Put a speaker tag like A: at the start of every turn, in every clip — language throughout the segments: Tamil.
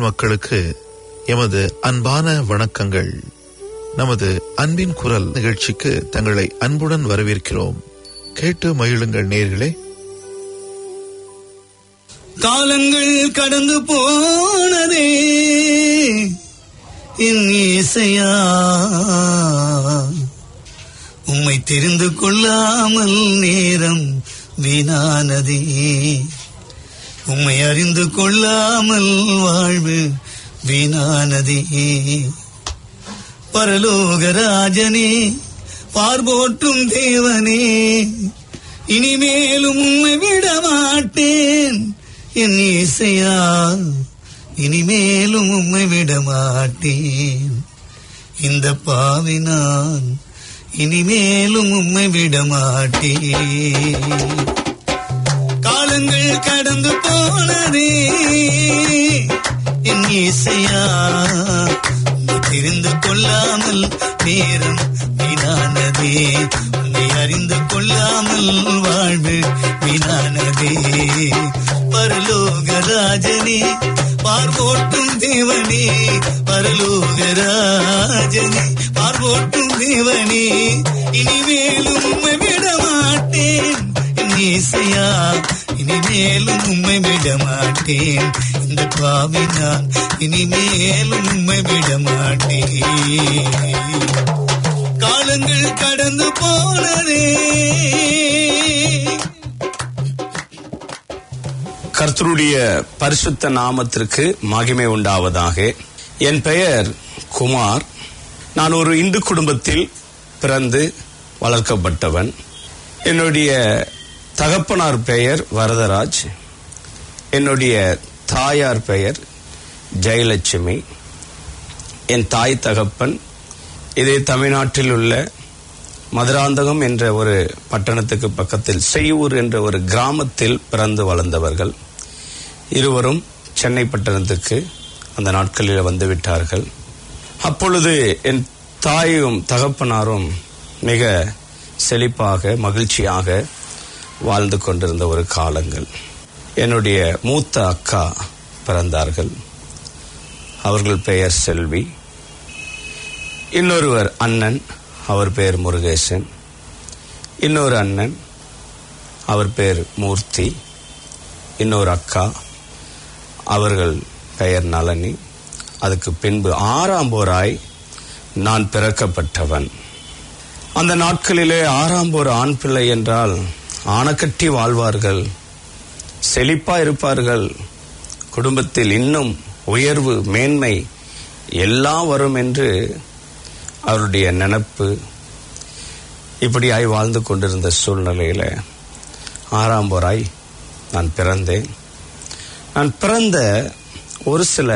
A: மக்களுக்கு எமது அன்பான வணக்கங்கள் நமது அன்பின் குரல் நிகழ்ச்சிக்கு தங்களை அன்புடன் வரவேற்கிறோம் கேட்டு மகிழுங்கள் நேர்களே
B: காலங்கள் கடந்து போனதே என் இசையா உம்மை தெரிந்து கொள்ளாமல் நேரம் வீணானதே உம்மை அறிந்து கொள்ளாமல் வாழ்வு வீணானதே பரலோகராஜனே பார்போற்றும் தேவனே இனிமேலும் உம்மை விட மாட்டேன் என் இசையா இனிமேலும் உம்மை விட மாட்டேன் இந்த பாவி நான் இனிமேலும் உம்மை விட மாட்டேன் காலங்கள் கடந்து போனதே என் இசையா உம்மை தெரிந்து கொள்ளாமல் நேரம் வீணானதே உன்னை அறிந்து கொள்ளாமல் வாழ்வு வீணானதே பரலோகராஜனே பார்வோட்டும் தேவனே பரலோகராஜனே பார்வோட்டும் தேவனே இனிமேலும் உம்மை விட மாட்டேன் என் இசையா இனிமேலும் உம்மை விட மாட்டேன் இந்த பாவி நான் இனிமேலும் உம்மை விட மாட்டேன் காலங்கள் கடந்து போனதே
C: கர்த்தருடைய பரிசுத்த நாமத்திற்கு மகிமை உண்டாவதாக என் பெயர் குமார் நான் ஒரு இந்து குடும்பத்தில் பிறந்து வளர்க்கப்பட்டவன் என்னுடைய தகப்பனார் பெயர் வரதராஜ் என்னுடைய தாயார் பெயர் ஜெயலட்சுமி என் தாய் தகப்பன் இதே தமிழ்நாட்டில் உள்ள மதுராந்தகம் என்ற ஒரு பட்டணத்துக்கு பக்கத்தில் செய்யூர் என்ற ஒரு கிராமத்தில் பிறந்து வளர்ந்தவர்கள் இருவரும் சென்னை பட்டணத்துக்கு அந்த நாட்களில் வந்து விட்டார்கள் அப்பொழுது என் தாயும் தகப்பனாரும் மிக செழிப்பாக மகிழ்ச்சியாக வாழ்ந்து கொண்டிருந்த ஒரு காலங்கள் என்னுடைய மூத்த அக்கா பிறந்தார்கள் அவர்கள் பெயர் செல்வி இன்னொருவர் அண்ணன் அவர் பெயர் முருகேசன் இன்னொரு அண்ணன் அவர் பெயர் மூர்த்தி இன்னொரு அக்கா அவர்கள் பெயர் நளினி அதுக்கு பின்பு ஆறாம் போராய் நான் பிறக்கப்பட்டவன் அந்த நாட்களிலே ஆறாம் போர் ஆண் பிள்ளை என்றால் ஆணக்கட்டி வாழ்வார்கள் செழிப்பா இருப்பார்கள் குடும்பத்தில் இன்னும் உயர்வு மேன்மை எல்லாம் வரும் என்று அவருடைய நினப்பு இப்படியாய் வாழ்ந்து கொண்டிருந்த சூழ்நிலையில ஆறாம் போராய் நான் பிறந்தேன் நான் பிறந்த ஒரு சில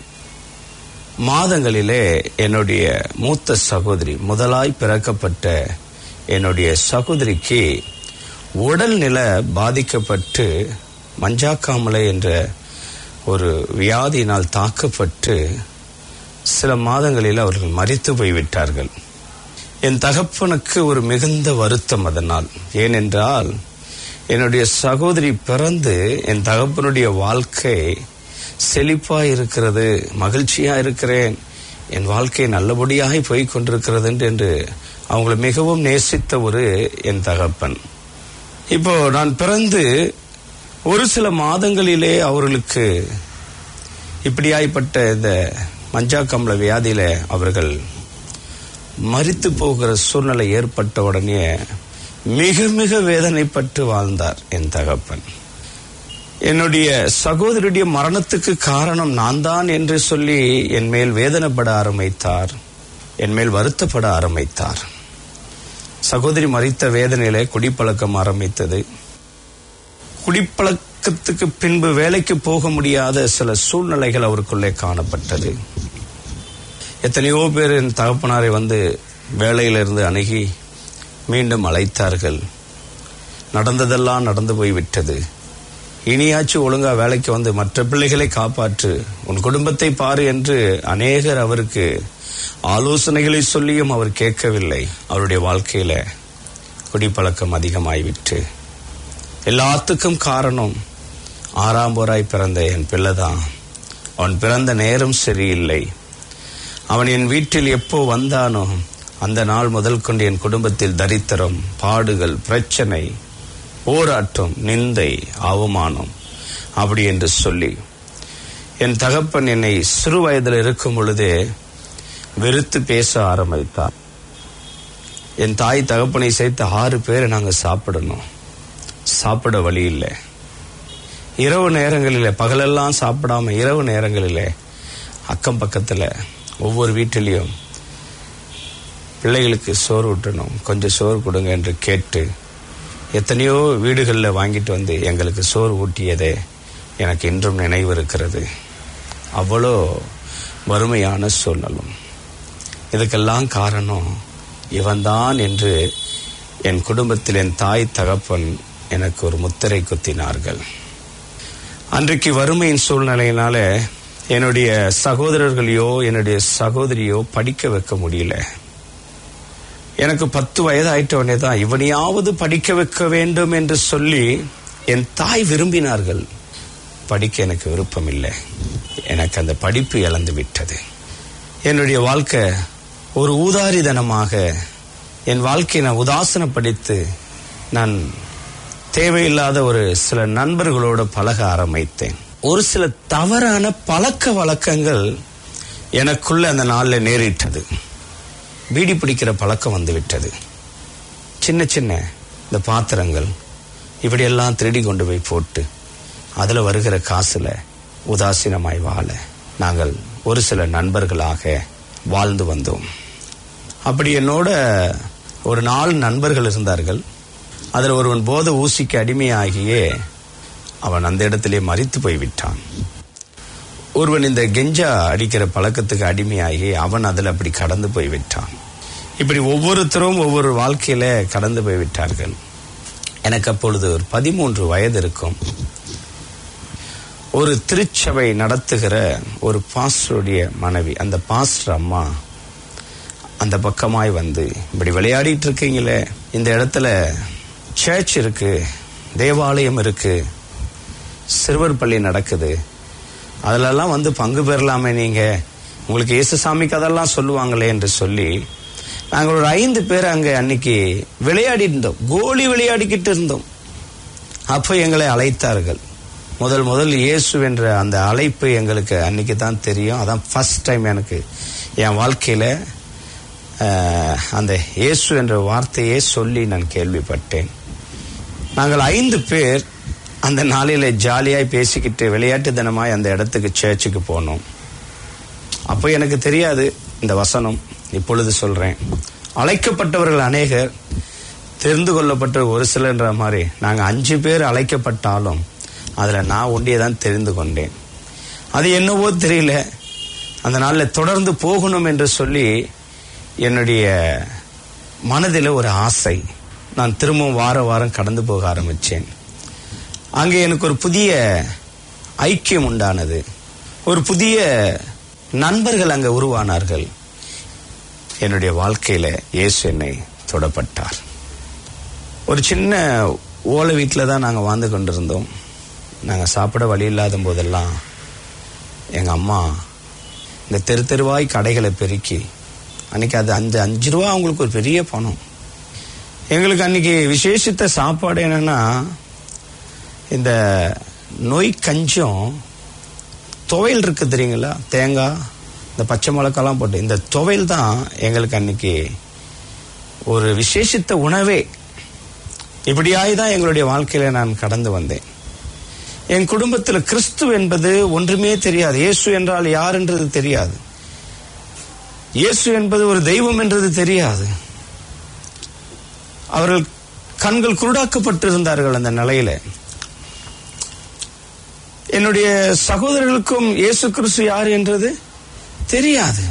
C: மாதங்களிலே என்னுடைய மூத்த சகோதரி முதலாய் பிறக்கப்பட்ட என்னுடைய சகோதரிக்கு உடல்நில பாதிக்கப்பட்டு மஞ்சாக்காமலை என்ற ஒரு வியாதியினால் தாக்கப்பட்டு சில மாதங்களில் அவர்கள் மறித்து போய்விட்டார்கள் என் தகப்பனுக்கு ஒரு மிகுந்த வருத்தம் அதனால் ஏனென்றால் என்னுடைய சகோதரி பிறந்து என் தகப்பனுடைய வாழ்க்கை செழிப்பா இருக்கிறது மகிழ்ச்சியா இருக்கிறேன் என் வாழ்க்கை நல்லபடியாக போய் கொண்டிருக்கிறது என்று அவங்களை மிகவும் நேசித்த ஒரு என் தகப்பன் இப்போ நான் பிறந்து ஒரு சில மாதங்களிலே அவர்களுக்கு இப்படியாய்ப்பட்ட இந்த மஞ்சாக்கம்பள வியாதியில அவர்கள் மறித்து போகிற சூழ்நிலை ஏற்பட்ட உடனே மிக மிக வேதனைப்பட்டு வாழ்ந்தார் என் தகப்பன் என்னுடைய சகோதரியுடைய மரணத்துக்கு காரணம் நான் தான் என்று சொல்லி என் மேல் வேதனைப்பட ஆரம்பித்தார் என் மேல் வருத்தப்பட ஆரம்பித்தார் சகோதரி மறித்த வேதனையில குடிப்பழக்கம் ஆரம்பித்தது குடிப்பழக்கத்துக்கு பின்பு வேலைக்கு போக முடியாத சில சூழ்நிலைகள் அவருக்குள்ளே காணப்பட்டது எத்தனையோ பேர் என் தகப்பனாரை வந்து வேலையிலிருந்து அணுகி மீண்டும் அழைத்தார்கள் நடந்ததெல்லாம் நடந்து போய்விட்டது இனியாச்சும் ஒழுங்கா வேலைக்கு வந்து மற்ற பிள்ளைகளை காப்பாற்று உன் குடும்பத்தை பாரு என்று அநேகர் அவருக்கு ஆலோசனைகளை சொல்லியும் அவர் கேட்கவில்லை அவருடைய வாழ்க்கையில குடிப்பழக்கம் அதிகமாய்விட்டு எல்லாத்துக்கும் காரணம் ஆறாம் போராய் பிறந்த என் பிள்ளைதான் அவன் பிறந்த நேரம் சரியில்லை அவன் என் வீட்டில் எப்போ வந்தானோ அந்த நாள் முதல் கொண்டு என் குடும்பத்தில் தரித்திரம் பாடுகள் பிரச்சனை போராட்டம் நிந்தை அவமானம் அப்படி என்று சொல்லி என் தகப்பன் என்னை சிறு வயதில் இருக்கும் பொழுதே வெறுத்து பேச ஆரம்பித்தார் என் தாய் தகப்பனை சேர்த்து ஆறு பேரை நாங்கள் சாப்பிடணும் சாப்பிட வழி இல்லை இரவு நேரங்களில் பகலெல்லாம் சாப்பிடாம இரவு நேரங்களில் அக்கம் பக்கத்தில் ஒவ்வொரு வீட்டிலையும் பிள்ளைகளுக்கு சோறு ஊட்டணும் கொஞ்சம் சோறு கொடுங்க என்று கேட்டு எத்தனையோ வீடுகளில் வாங்கிட்டு வந்து எங்களுக்கு சோறு ஊட்டியதே எனக்கு இன்றும் நினைவு இருக்கிறது அவ்வளோ வறுமையான சூழ்நிலும் இதுக்கெல்லாம் காரணம் இவன்தான் என்று என் குடும்பத்தில் என் தாய் தகப்பன் எனக்கு ஒரு முத்திரை குத்தினார்கள் அன்றைக்கு வறுமையின் சூழ்நிலையினால என்னுடைய சகோதரர்களையோ என்னுடைய சகோதரியோ படிக்க வைக்க முடியல எனக்கு பத்து வயது ஆயிட்டவனே தான் இவனையாவது படிக்க வைக்க வேண்டும் என்று சொல்லி என் தாய் விரும்பினார்கள் படிக்க எனக்கு விருப்பம் இல்லை எனக்கு அந்த படிப்பு இழந்து விட்டது என்னுடைய வாழ்க்கை ஒரு ஊதாரிதனமாக என் வாழ்க்கையை நான் உதாசனப்படுத்தி நான் தேவையில்லாத ஒரு சில நண்பர்களோடு பழக ஆரம்பித்தேன் ஒரு சில தவறான பழக்க வழக்கங்கள் எனக்குள்ள அந்த நாளில் நேரிட்டது பீடி பிடிக்கிற பழக்கம் வந்து விட்டது சின்ன சின்ன இந்த பாத்திரங்கள் இப்படியெல்லாம் திருடி கொண்டு போய் போட்டு அதில் வருகிற காசில் உதாசீனமாய் வாழ நாங்கள் ஒரு சில நண்பர்களாக வாழ்ந்து வந்தோம் அப்படி என்னோட ஒரு நாலு நண்பர்கள் இருந்தார்கள் அதில் ஒருவன் போத ஊசிக்கு அடிமையாகியே அவன் அந்த இடத்திலே மறித்து போய்விட்டான் ஒருவன் இந்த கெஞ்சா அடிக்கிற பழக்கத்துக்கு அடிமையாகி அவன் அதில் அப்படி கடந்து போய்விட்டான் இப்படி ஒவ்வொருத்தரும் ஒவ்வொரு வாழ்க்கையில கடந்து போய்விட்டார்கள் எனக்கு அப்பொழுது ஒரு பதிமூன்று வயது இருக்கும் ஒரு திருச்சபை நடத்துகிற ஒரு பாஸ்டருடைய மனைவி அந்த பாஸ்டர் அம்மா அந்த பக்கமாய் வந்து இப்படி விளையாடிட்டு இருக்கீங்களே இந்த இடத்துல சர்ச் இருக்கு தேவாலயம் இருக்கு சிறுவர் பள்ளி நடக்குது அதிலெல்லாம் வந்து பங்கு பெறலாமே நீங்க உங்களுக்கு இயேசுசாமிக்கு அதெல்லாம் சொல்லுவாங்களே என்று சொல்லி நாங்கள் ஒரு ஐந்து பேர் அங்கே அன்னைக்கு விளையாடி இருந்தோம் கோலி விளையாடிக்கிட்டு இருந்தோம் அப்போ எங்களை அழைத்தார்கள் முதல் முதல் இயேசு என்ற அந்த அழைப்பு எங்களுக்கு அன்னைக்கு தான் தெரியும் அதான் ஃபர்ஸ்ட் டைம் எனக்கு என் வாழ்க்கையில அஹ், அந்த இயேசு என்ற வார்த்தையே சொல்லி நான் கேள்விப்பட்டேன் நாங்கள் ஐந்து பேர் அந்த நாளில ஜாலியாய் பேசிக்கிட்டு விளையாட்டு தினமாய் அந்த இடத்துக்கு சர்ச்சுக்கு போனோம் அப்போ எனக்கு தெரியாது இந்த வசனம் இப்பொழுது சொல்றேன் அழைக்கப்பட்டவர்கள் அநேகர் தெரிந்து கொள்ளப்பட்ட ஒரு சிலன்ற மாதிரி நாங்கள் அஞ்சு பேர் அழைக்கப்பட்டாலும் அதில் நான் ஒண்டியே தான் தெரிந்து கொண்டேன் அது என்னவோ தெரியல அந்த நாளில் தொடர்ந்து போகணும் என்று சொல்லி என்னுடைய மனதில் ஒரு ஆசை நான் திரும்பவும் வார வாரம் கடந்து போக ஆரம்பித்தேன் அங்கே எனக்கு ஒரு புதிய ஐக்கியம் உண்டானது ஒரு புதிய நண்பர்கள் அங்கே உருவானார்கள் என்னுடைய வாழ்க்கையில இயேசு என்னை தொடப்பட்டார் ஒரு சின்ன ஓலை வீட்டில் தான் நாங்கள் வாழ்ந்து கொண்டிருந்தோம் நாங்கள் சாப்பிட வழி இல்லாத போதெல்லாம் எங்கள் அம்மா இந்த தெரு தெருவாய் கடைகளை பெருக்கி அன்னைக்கு அது அஞ்சு அஞ்சு ரூபா அவங்களுக்கு ஒரு பெரிய பணம் எங்களுக்கு அன்னைக்கு விசேஷித்த சாப்பாடு என்னன்னா இந்த நோய் கஞ்சம் துவையல் இருக்கு தெரியுங்களா தேங்காய் இந்த பச்சை மிளகாலாம் போட்டு இந்த துவையல் தான் எங்களுக்கு அன்னைக்கு ஒரு விசேஷித்த உணவே இப்படியாய் தான் எங்களுடைய வாழ்க்கையில நான் கடந்து வந்தேன் என் குடும்பத்தில் கிறிஸ்து என்பது ஒன்றுமே தெரியாது இயேசு என்றால் யார் என்றது தெரியாது இயேசு என்பது ஒரு தெய்வம் என்றது தெரியாது அவர்கள் கண்கள் குருடாக்கப்பட்டிருந்தார்கள் அந்த நிலையில என்னுடைய சகோதரர்களுக்கும் இயேசு கிறிஸ்து யார் என்றது தெரியாது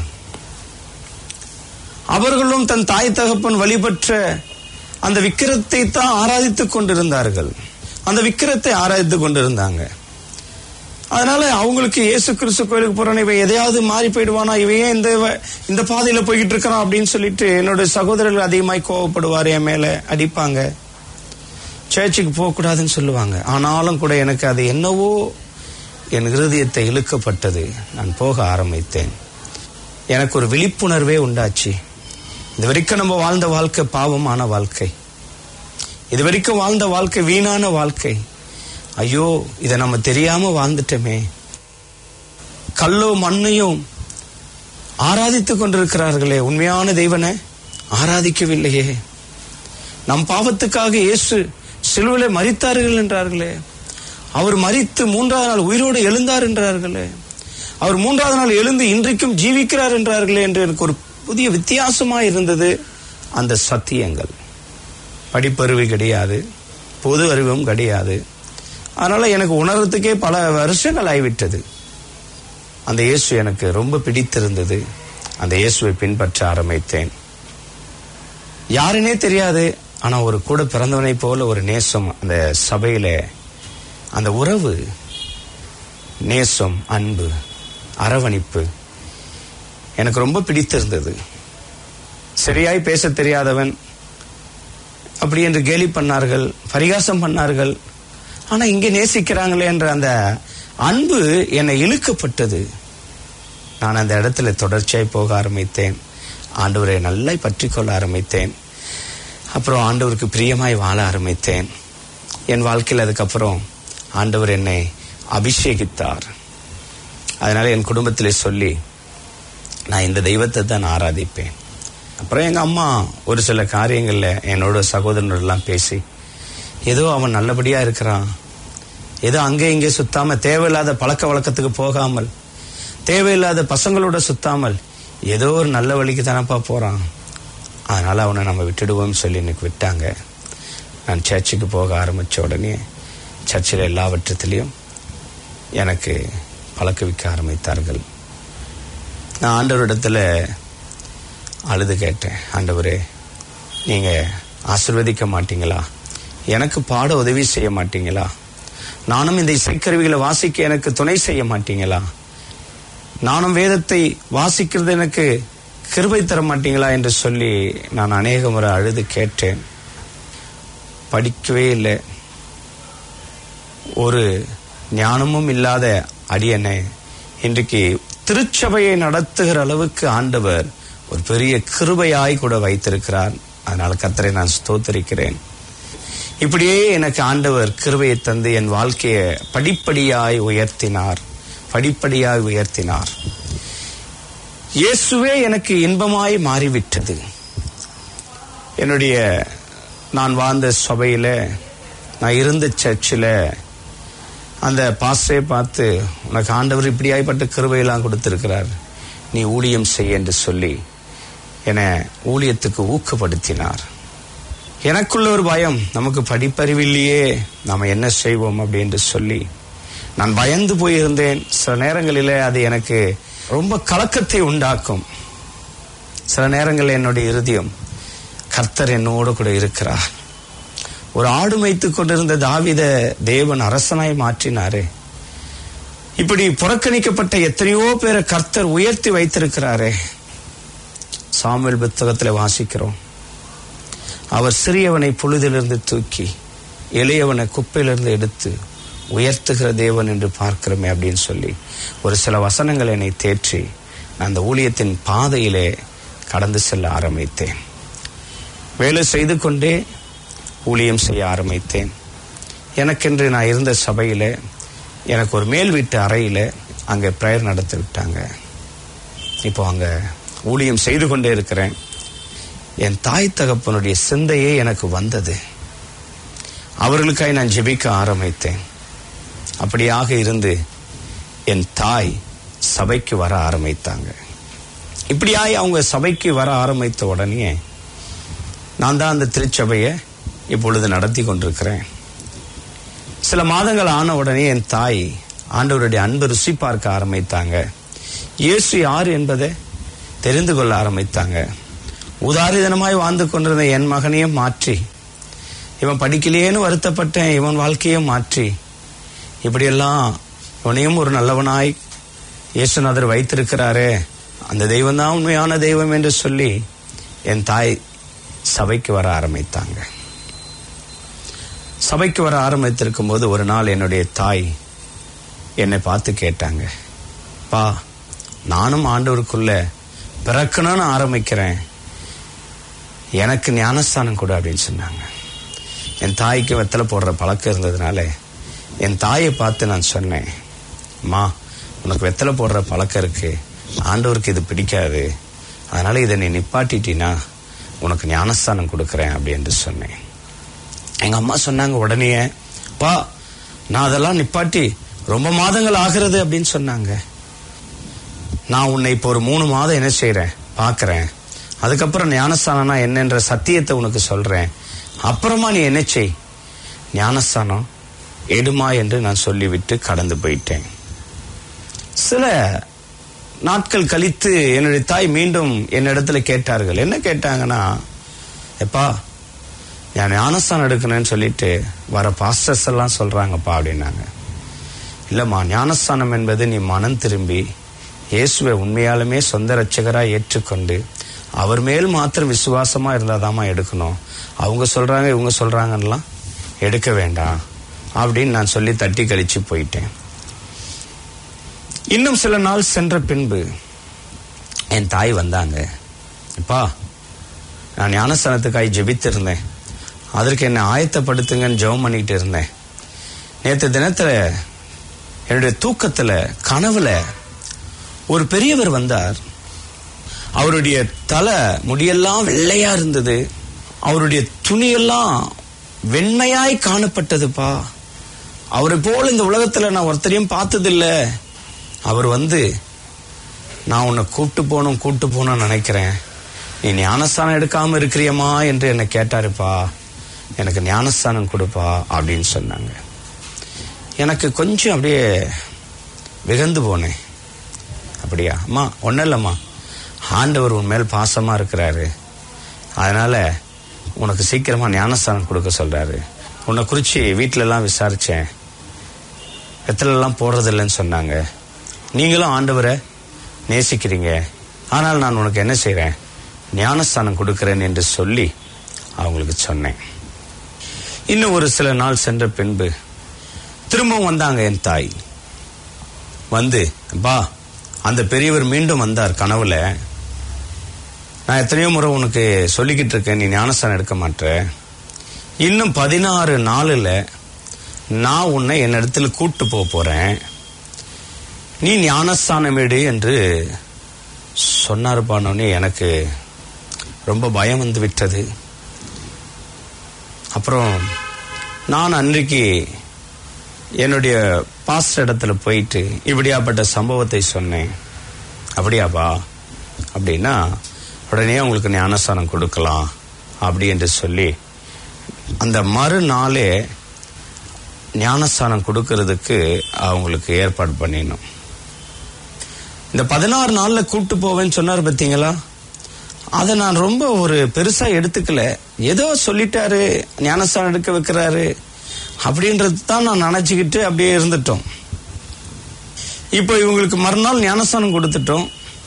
C: அவர்களும் தன் தாய் தகப்பன் வழிபற்ற அந்த விக்கிரத்தை தான் ஆராதித்துக் கொண்டிருந்தார்கள் அந்த விக்கிரத்தை ஆராதித்துக் கொண்டிருந்தாங்க அதனால அவங்களுக்கு இயேசு கிறிஸ்து கோயிலுக்கு போறான இவன் எதையாவது மாறி போயிடுவானா இவன் ஏன் இந்த வ- இந்த பாதையில போய்கிட்டு இருக்கிறான் அப்படின்னு சொல்லிட்டு என்னோட சகோதரர்கள் அதிகமாய் கோவப்படுவார் என் மேல அடிப்பாங்க சர்ச்சுக்கு போகக்கூடாதுன்னு சொல்லுவாங்க ஆனாலும் கூட எனக்கு அது என்னவோ என் இருதயத்தை இழுக்கப்பட்டது நான் போக ஆரம்பித்தேன் எனக்கு ஒரு விழிப்புணர்வே உண்டாச்சு இது வரைக்கும் நம்ம வாழ்ந்த வாழ்க்கை பாவமான வாழ்க்கை இது வரைக்கும் வாழ்ந்த வாழ்க்கை வீணான வாழ்க்கை ஐயோ இதை நம்ம தெரியாம வாழ்ந்துட்டோமே கல்லோ மண்ணையும் ஆராதித்துக் கொண்டிருக்கிறார்களே உண்மையான தெய்வனை ஆராதிக்கவில்லையே நம் பாவத்துக்காக இயேசு சிலுவிலே மரித்தார்கள் என்றார்களே அவர் மரித்து மூன்றாவது நாள் உயிரோடு எழுந்தார் என்றார்களே அவர் மூன்றாவது நாள் எழுந்து இன்றைக்கும் ஜீவிக்கிறார் என்றார்களே என்று எனக்கு ஒரு புதிய வித்தியாசமாக இருந்தது அந்த சத்தியங்கள் படிப்பறிவு கிடையாது பொது அறிவும் கிடையாது அதனால எனக்கு உணர்றதுக்கே பல வருஷங்கள் ஆகிவிட்டது அந்த இயேசு எனக்கு ரொம்ப பிடித்திருந்தது அந்த இயேசுவை பின்பற்ற ஆரம்பித்தேன் யாருனே தெரியாது ஆனா ஒரு கூட பிறந்தவனை போல ஒரு நேசம் அந்த சபையில அந்த உறவு நேசம் அன்பு அரவணைப்பு எனக்கு ரொம்ப பிடித்திருந்தது சரியாய் பேச தெரியாதவன் அப்படி என்று கேலி பண்ணார்கள் பரிகாசம் பண்ணார்கள் ஆனா இங்கே நேசிக்கிறாங்களே என்ற அந்த அன்பு என்னை இழுக்கப்பட்டது நான் அந்த இடத்துல தொடர்ச்சியாய் போக ஆரம்பித்தேன் ஆண்டவரை நல்லா பற்றி கொள்ள ஆரம்பித்தேன் அப்புறம் ஆண்டவருக்கு பிரியமாய் வாழ ஆரம்பித்தேன் என் வாழ்க்கையில் அதுக்கப்புறம் ஆண்டவர் என்னை அபிஷேகித்தார் அதனால என் குடும்பத்திலே சொல்லி நான் இந்த தெய்வத்தை தான் ஆராதிப்பேன் அப்புறம் எங்க அம்மா ஒரு சில காரியங்கள்ல என்னோட சகோதரனெல்லாம் பேசி ஏதோ அவன் நல்லபடியா இருக்கிறான் ஏதோ அங்கே இங்கே சுத்தாம தேவையில்லாத பழக்க வழக்கத்துக்கு போகாமல் தேவையில்லாத பசங்களோட சுத்தாமல் ஏதோ ஒரு நல்ல வழிக்கு தானப்பா போறான் அதனால அவனை நம்ம விட்டுடுவோம்னு சொல்லி எனக்கு விட்டாங்க நான் சர்ச்சுக்கு போக ஆரம்பிச்ச உடனே சர்ச்சில் எல்லாவற்றத்திலையும் எனக்கு பழக்க வைக்க ஆரம்பித்தார்கள் நான் ஆண்டவரிடத்துல அழுது கேட்டேன் ஆண்டவரே நீங்க ஆசிர்வதிக்க மாட்டீங்களா எனக்கு பாட உதவி செய்ய மாட்டீங்களா நானும் இந்த இசைக்கருவிகளை வாசிக்க எனக்கு துணை செய்ய மாட்டீங்களா நானும் வேதத்தை வாசிக்கிறது எனக்கு கிருபை தர மாட்டீங்களா என்று சொல்லி நான் அநேக முறை அழுது கேட்டேன் படிக்கவே இல்லை ஒரு ஞானமும் இல்லாத அடியனை இன்றைக்கு திருச்சபையை நடத்துகிற அளவுக்கு ஆண்டவர் ஒரு பெரிய கிருபையாய் கூட வைத்திருக்கிறார் அதனால கத்தரை நான் ஸ்தோத்தரிக்கிறேன் இப்படியே எனக்கு ஆண்டவர் கிருபையை தந்து என் வாழ்க்கையை படிப்படியாய் உயர்த்தினார் படிப்படியாய் உயர்த்தினார் இயேசுவே எனக்கு இன்பமாய் மாறிவிட்டது என்னுடைய நான் வாழ்ந்த சபையில நான் இருந்த சர்ச்சில் அந்த பாஸ்டரை பார்த்து உனக்கு ஆண்டவர் இப்படியாய்ப்பட்ட கிருபையெல்லாம் கொடுத்திருக்கிறார் நீ ஊழியம் செய்ய என்று சொல்லி என ஊழியத்துக்கு ஊக்கப்படுத்தினார் எனக்குள்ள ஒரு பயம் நமக்கு படிப்பறிவில்லையே நாம என்ன செய்வோம் அப்படின்னு சொல்லி நான் பயந்து போயிருந்தேன் சில நேரங்களிலே அது எனக்கு ரொம்ப கலக்கத்தை உண்டாக்கும் சில நேரங்களில் என்னுடைய இருதயம் கர்த்தர் என்னோடு கூட இருக்கிறார் ஒரு ஆடு மேய்த்துக் கொண்டிருந்த தாவித தேவன் அரசனாய் மாற்றினாரே இப்படி புறக்கணிக்கப்பட்ட எத்தனையோ பேரை கர்த்தர் உயர்த்தி வைத்திருக்கிறாரே சாமுவேல் புத்தகத்தில் வாசிக்கிறோம் அவர் சிறியவனை புழுதிலிருந்து தூக்கி எளியவனை குப்பையிலிருந்து எடுத்து உயர்த்துகிற தேவன் என்று பார்க்கிறோமே அப்படின்னு சொல்லி ஒரு சில வசனங்கள் என்னை தேற்றி நான் அந்த ஊழியத்தின் பாதையிலே கடந்து செல்ல ஆரம்பித்தேன் வேலை செய்து கொண்டே ஊழியம் செய்ய ஆரம்பித்தேன் எனக்கென்று நான் இருந்த சபையில் எனக்கு ஒரு மேல் வீட்டு அறையில் அங்கே ப்ரேயர் நடத்தி விட்டாங்க இப்போ அங்கே ஊழியம் செய்து கொண்டே இருக்கிறேன் என் தாய் தகப்பனுடைய சிந்தையே எனக்கு வந்தது அவர்களுக்காய் நான் ஜெபிக்க ஆரம்பித்தேன் அப்படியாக இருந்து என் தாய் சபைக்கு வர ஆரம்பித்தாங்க இப்படியாய் அவங்க சபைக்கு வர ஆரம்பித்த உடனே நான் தான் அந்த திருச்சபையை இப்பொழுது நடத்தி கொண்டிருக்கிறேன் சில மாதங்கள் ஆன உடனே என் தாய் ஆண்டவருடைய அன்பு ருசி பார்க்க ஆரம்பித்தாங்க இயேசு யார் என்பதை தெரிந்து கொள்ள ஆரம்பித்தாங்க உதாரிதனமாய் வாழ்ந்து கொண்டிருந்த என் மகனையும் மாற்றி இவன் படிக்கலையேன்னு வருத்தப்பட்டேன் இவன் வாழ்க்கையும் மாற்றி இப்படியெல்லாம் இவனையும் ஒரு நல்லவனாய் இயேசுநாதர் வைத்திருக்கிறாரே அந்த தெய்வம் தான் உண்மையான தெய்வம் என்று சொல்லி என் தாய் சபைக்கு வர ஆரம்பித்தாங்க சபைக்கு வர ஆரம்பித்திருக்கும் போது ஒரு நாள் என்னுடைய தாய் என்னை பார்த்து கேட்டாங்க பா நானும் ஆண்டவருக்குள்ள பிறக்கணும்னு ஆரம்பிக்கிறேன் எனக்கு ஞானஸ்தானம் கொடு அப்படின்னு சொன்னாங்க என் தாய்க்கு வெத்தலை போடுற பழக்கம் இருந்ததுனால என் தாயை பார்த்து நான் சொன்னேன் அம்மா உனக்கு வெத்தலை போடுற பழக்கம் இருக்கு ஆண்டவருக்கு இது பிடிக்காது அதனால இதை நீ நிப்பாட்டிட்டினா உனக்கு ஞானஸ்தானம் கொடுக்குறேன் அப்படின்னு சொன்னேன் எங்க அம்மா சொன்னாங்க உடனே பா நான் அதெல்லாம் நிப்பாட்டி ரொம்ப மாதங்கள் ஆகிறது அப்படின்னு சொன்னாங்க நான் உன்னை இப்போ ஒரு மூணு மாதம் என்ன செய்றேன் பார்க்கறேன் அதுக்கப்புறம் ஞானஸ்தானம்னா என்னன்ற சத்தியத்தை உனக்கு சொல்றேன் அப்புறமா நீ என்ன செய் ஞானஸ்தானம் எடுமா என்று நான் சொல்லிவிட்டு கடந்து போயிட்டேன் சில நாட்கள் கழித்து என்னுடைய தாய் மீண்டும் என்னிடத்துல கேட்டார்கள் என்ன கேட்டாங்கன்னா எப்பா நான் ஞானஸ்தானம் எடுக்கணும்னு சொல்லிட்டு வர பாஸ்டர்ஸ் எல்லாம் சொல்றாங்கப்பா அப்படின்னாங்க இல்லம்மா ஞானஸ்தானம் என்பது நீ மனம் திரும்பி இயேசுவை உண்மையாலுமே சொந்த ரட்சகராய் ஏற்றுக்கொண்டு அவர் மேல் மாத்திரம் விசுவாசமா இருந்தாதாம்மா எடுக்கணும் அவங்க சொல்றாங்க இவங்க சொல்றாங்கலாம் எடுக்க வேண்டாம் அப்படின்னு நான் சொல்லி தட்டி கழிச்சு போயிட்டேன் இன்னும் சில நாள் சென்ற பின்பு என் தாய் வந்தாங்க அப்பா நான் ஞானஸ்தானத்துக்காய் ஜெபித்திருந்தேன் அதற்கு என்னை ஆயத்தப்படுத்துங்கன்னு ஜெபம் பண்ணிக்கிட்டு இருந்தேன் நேற்று தினத்துல என்னுடைய தூக்கத்துல கனவுல ஒரு பெரியவர் வந்தார் அவருடைய தலை முடியெல்லாம் வெள்ளையா இருந்தது அவருடைய துணியெல்லாம் வெண்மையாய் காணப்பட்டதுப்பா அவரை போல இந்த உலகத்துல நான் ஒருத்தரையும் பார்த்ததில்ல அவர் வந்து நான் உன்னை கூட்டு போகணும் கூட்டு போகணும்னு நினைக்கிறேன் நீ ஞானஸ்தானம் எடுக்காம இருக்கிறியம்மா என்று என்னை கேட்டாருப்பா எனக்கு ஞானஸ்தானம் கொடுப்பா அப்படின்னு சொன்னாங்க எனக்கு கொஞ்சம் அப்படியே விகந்து போனேன் அப்படியா அம்மா ஒன்றும் இல்லைம்மா ஆண்டவர் உன் மேல் பாசமா இருக்கிறாரு அதனால உனக்கு சீக்கிரமா ஞானஸ்தானம் கொடுக்க சொல்றாரு உன்னை குறிச்சு வீட்டில எல்லாம் விசாரிச்சேன் வெத்தலை எல்லாம் போடுறது இல்லைன்னு சொன்னாங்க நீங்களும் ஆண்டவரை நேசிக்கிறீங்க ஆனால் நான் உனக்கு என்ன செய்றேன் ஞானஸ்தானம் கொடுக்கிறேன் என்று சொல்லி அவங்களுக்கு சொன்னேன் இன்னும் ஒரு சில நாள் சென்ற பின்பு திரும்பவும் வந்தாங்க என் தாய் வந்து பா அந்த பெரியவர் மீண்டும் வந்தார் கனவுல நான் எத்தனையோ முறை உனக்கு சொல்லிக்கிட்டு இருக்கேன் நீ ஞானஸ்தானம் எடுக்க மாட்ட இன்னும் பதினாறு நாளில் நான் உன்னை என் இடத்துல கூட்டு போக போறேன் நீ ஞானஸ்தானம் எடு என்று சொன்னாருப்பானோடனே எனக்கு ரொம்ப பயம் வந்து விட்டது அப்புறம் நான் அன்றைக்கு என்னுடைய பாஸ்டர் இடத்துல போயிட்டு இப்படியாப்பட்ட சம்பவத்தை சொன்னேன் அப்படியாப்பா அப்படின்னா உடனே உங்களுக்கு ஞானஸ்தானம் கொடுக்கலாம் அப்படி என்று சொல்லி அந்த மறுநாளே ஞானஸ்தானம் கொடுக்கறதுக்கு அவங்களுக்கு ஏற்பாடு பண்ணிடணும் இந்த பதினாறு நாள்ல கூட்டு போவேன்னு சொன்னார் பார்த்தீங்களா அதை நான் ரொம்ப ஒரு பெருசா எடுத்துக்கல ஏதோ சொல்லிட்டாரு ஞானஸ்தானம் எடுக்க வைக்கிறாரு அப்படின்றது தான் நான் நினைச்சுக்கிட்டு அப்படியே இருந்துட்டோம் இப்போ இவங்களுக்கு மறுநாள் ஞானஸ்தானம் கொடுத்துட்டோம்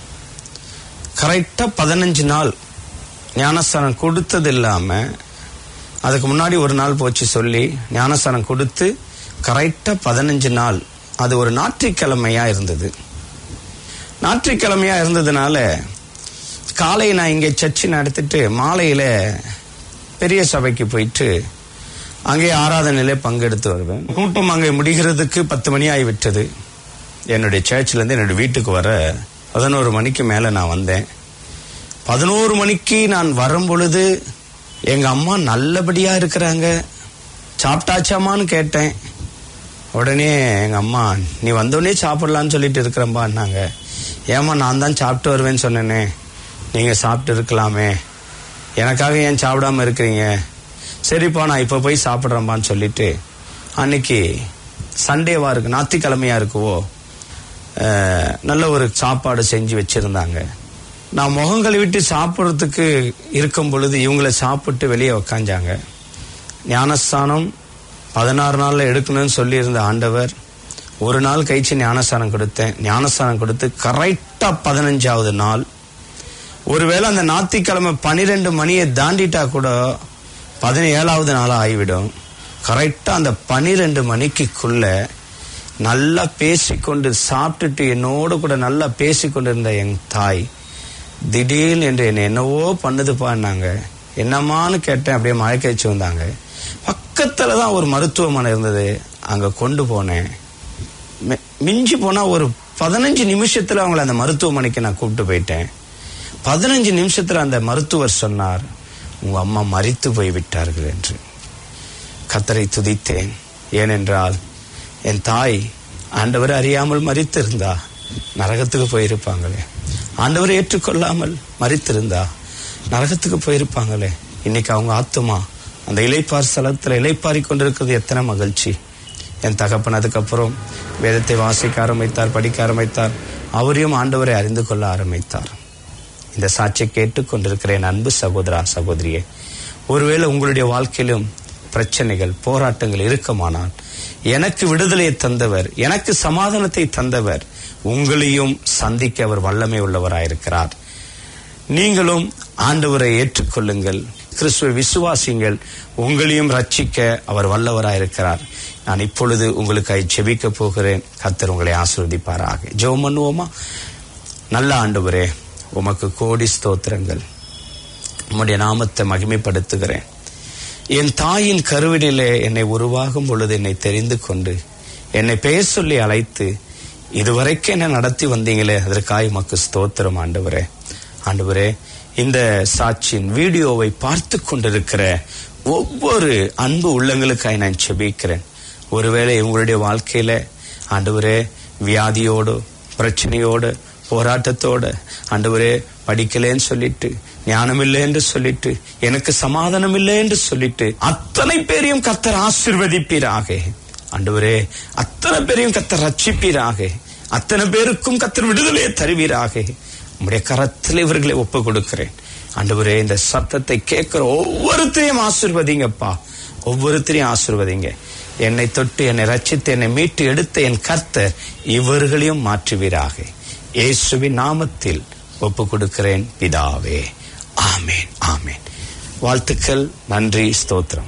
C: கரெக்டா பதினஞ்சு நாள் ஞானஸ்தானம் கொடுத்தது இல்லாம அதுக்கு முன்னாடி ஒரு நாள் போச்சு சொல்லி ஞானஸ்தானம் கொடுத்து கரெக்டா பதினஞ்சு நாள் அது ஒரு ஞாயிற்றுக்கிழமையா இருந்தது ஞாயிற்றுக்கிழமையா இருந்ததுனால காலை நான் இங்கே சர்ச்சு நடத்திட்டு மாலையில பெரிய சபைக்கு போயிட்டு அங்கே ஆராதனையில பங்கெடுத்து வருவேன் கூட்டம் அங்கே முடிகிறதுக்கு பத்து மணி ஆகிவிட்டது என்னுடைய சர்ச்சில் இருந்து என்னுடைய வீட்டுக்கு வர பதினோரு மணிக்கு மேல நான் வந்தேன் பதினோரு மணிக்கு நான் வரும் பொழுது எங்க அம்மா நல்லபடியா இருக்கிறாங்க சாப்பிட்டாச்சாமான்னு கேட்டேன் உடனே எங்க அம்மா நீ வந்தோடனே சாப்பிடலான்னு சொல்லிட்டு இருக்கிறம்பான்னாங்க ஏமா நான் தான் சாப்பிட்டு வருவேன்னு சொன்னேனே நீங்க சாப்பிட்டு இருக்கலாமே எனக்காக ஏன் சாப்பிடாம இருக்கிறீங்க சரிப்பா நான் இப்போ போய் சாப்பிட்றேன்பான்னு சொல்லிட்டு அன்னைக்கு சண்டேவா இருக்கு ஞாயிற்றுக்கிழமையா இருக்குவோ அஹ், நல்ல ஒரு சாப்பாடு செஞ்சு வச்சிருந்தாங்க நான் முகம் கழுவிட்டு சாப்பிட்றதுக்கு இருக்கும் பொழுது இவங்கள சாப்பிட்டு வெளியே உக்காந்தாங்க ஞானஸ்தானம் பதினாறு நாள்ல எடுக்கணும்னு சொல்லியிருந்த ஆண்டவர் ஒரு நாள் கழிச்சு ஞானஸ்தானம் கொடுத்தேன் ஞானஸ்தானம் கொடுத்து கரெக்டா பதினஞ்சாவது நாள் ஒருவேளை அந்த ஞாயிற்றுக்கிழமை பனிரெண்டு மணியை தாண்டிட்டா கூட பதினேழாவது நாளா ஆகிவிடும் கரெக்டா அந்த பனிரெண்டு மணிக்குள்ள நல்லா பேசிக்கொண்டு சாப்பிட்டுட்டு என்னோட கூட நல்லா பேசிக்கொண்டிருந்த என் தாய் திடீர்னு என்று என்ன என்னவோ பண்ணுதுப்பான்னாங்க என்னம்மான்னு கேட்டேன் அப்படியே மயக்க வச்சு வந்தாங்க பக்கத்துல தான் ஒரு மருத்துவமனை இருந்தது அங்க கொண்டு போனேன் மி- மிஞ்சி போனா ஒரு பதினஞ்சு நிமிஷத்துல அவங்கள அந்த மருத்துவமனைக்கு நான் கூப்பிட்டு போயிட்டேன் பதினஞ்சு நிமிஷத்துல அந்த மருத்துவர் சொன்னார் உங்க அம்மா மரித்து போய் விட்டார்கள் என்று கத்தரை துதித்தேன் ஏனென்றால் என் தாய் ஆண்டவர் அறியாமல் மரித்திருந்தா நரகத்துக்கு போயிருப்பாங்களே ஆண்டவர் ஏற்றுக்கொள்ளாமல் மரித்திருந்தா நரகத்துக்கு போயிருப்பாங்களே இன்னைக்கு அவங்க ஆத்துமா அந்த இலைப்பார் ஸ்தலத்துல இலைப்பாரி கொண்டிருக்கிறது எத்தனை மகிழ்ச்சி என் தகப்பன் அதுக்கப்புறம் வேதத்தை வாசிக்க ஆரம்பித்தார் படிக்க ஆரம்பித்தார் அவரையும் ஆண்டவரை அறிந்து கொள்ள ஆரம்பித்தார் இந்த சாட்சியை கேட்டுக் கொண்டிருக்கிற என் அன்பு சகோதரா சகோதரியே ஒருவேளை உங்களுடைய வாழ்க்கையிலும் பிரச்சனைகள் போராட்டங்கள் இருக்குமானால் எனக்கு விடுதலையை தந்தவர் எனக்கு சமாதானத்தை தந்தவர் உங்களையும் சந்திக்க அவர் வல்லமை உள்ளவராயிருக்கிறார் நீங்களும் ஆண்டவரை ஏற்றுக்கொள்ளுங்கள் கிறிஸ்துவ விசுவாசிங்கள் உங்களையும் ரட்சிக்க அவர் வல்லவராயிருக்கிறார் நான் இப்பொழுது உங்களுக்காய் ஜெபிக்க போகிறேன் கர்த்தர் உங்களை ஆசீர்வதிப்பாராக ஜெபம் பண்ணுவோமா நல்ல ஆண்டவரே உமக்கு கோடி ஸ்தோத்திரங்கள் உம்முடைய நாமத்தை மகிமைப்படுத்துகிறேன் என் தாயின் கருவினிலே என்னை உருவாகும் பொழுது என்னை தெரிந்து கொண்டு என்னை பெயர் சொல்லி அழைத்து இதுவரைக்கும் என்ன நடத்தி வந்தீங்களே அதற்காக உமக்கு ஸ்தோத்திரம் ஆண்டவரே ஆண்டவரே இந்த சாட்சியின் வீடியோவை பார்த்து கொண்டிருக்கிற ஒவ்வொரு அன்பு உள்ளங்களுக்காய் நான் செபிக்கிறேன் ஒருவேளை உங்களுடைய வாழ்க்கையில ஆண்டவரே வியாதியோடு பிரச்சனையோடு போராட்டத்தோட ஆண்டவரே படிக்கலேன்னு சொல்லிட்டு ஞானம் இல்லை என்று சொல்லிட்டு எனக்கு சமாதானம் இல்லை என்று சொல்லிட்டு அத்தனை பேரையும் கத்தர் ஆசிர்வதிப்பீராக ஆண்டவரே அத்தனை பேரையும் கத்தர் ரட்சிப்பீராக அத்தனை பேருக்கும் கத்தர் விடுதலையை தருவீராக உம்முடைய கரத்தில் இவர்களை ஒப்பு கொடுக்கிறேன் ஆண்டவரே இந்த சத்தத்தை கேட்கிற ஒவ்வொருத்தரையும் ஆசிர்வதிங்கப்பா ஒவ்வொருத்தரையும் ஆசிர்வதிங்க என்னை தொட்டு என்னை ரட்சித்து என்னை மீட்டு எடுத்த என் கர்த்தர் இவர்களையும் மாற்றுவீராக இயேசுவின் நாமத்தில் ஒப்பு கொடுக்கிறேன் பிதாவே ஆமேன் ஆமேன் வாழ்த்துக்கள் நன்றி ஸ்தோத்திரம்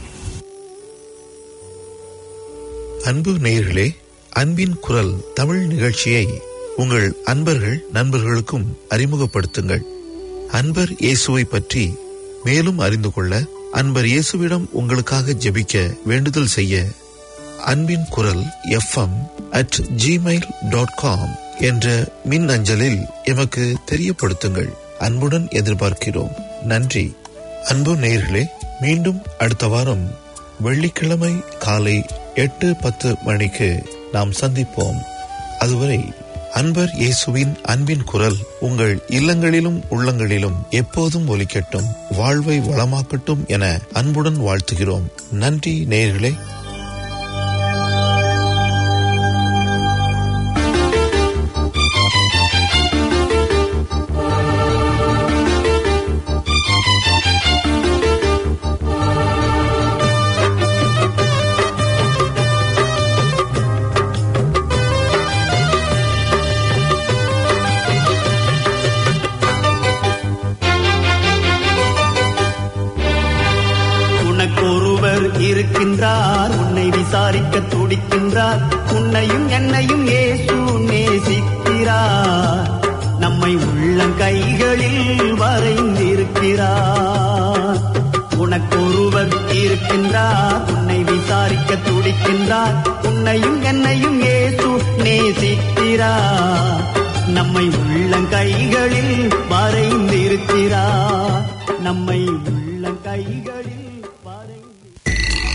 A: அன்பு நேயர்களே அன்பின் குரல் தமிழ் நிகழ்ச்சியை உங்கள் அன்பர்கள் நண்பர்களுக்கும் அறிமுகப்படுத்துங்கள் அன்பர் இயேசுவை பற்றி மேலும் அறிந்து கொள்ள அன்பர் இயேசுவிடம் உங்களுக்காக ஜெபிக்க வேண்டுதல் செய்ய அன்பின் குரல் FM at Gmail dot com என்ற மின் அஞ்சலில் எமக்கு தெரியப்படுத்துங்கள் அன்புடன் எதிர்பார்க்கிறோம் நன்றி அன்பு நேயர்களே மீண்டும் அடுத்த வாரம் வெள்ளிக்கிழமை காலை எட்டு பத்து மணிக்கு நாம் சந்திப்போம் அதுவரை அன்பர் இயேசுவின் அன்பின் குரல் உங்கள் இல்லங்களிலும் உள்ளங்களிலும் எப்போதும் ஒலிக்கட்டும் வாழ்வை வளமாக்கட்டும் என அன்புடன் வாழ்த்துகிறோம் நன்றி நேயர்களே
B: உனக்கொருவர் இருக்கின்றார் உன்னை விசாரிக்க துடிக்கின்றார் உன்னையும் என்னையும் இயேசு நேசிக்கிறார் நம்மை உள்ளங்கைகளில் வரைந்திருக்கிறார் உனக்கொருவர் இருக்கின்றார் உன்னை விசாரிக்க துடிக்கின்றார் உன்னையும் என்னையும் இயேசு நேசிக்கிறார் நம்மை உள்ளங்கைகளில் வரைந்திருக்கிறார் நம்மை உள்ளங்கைகளில்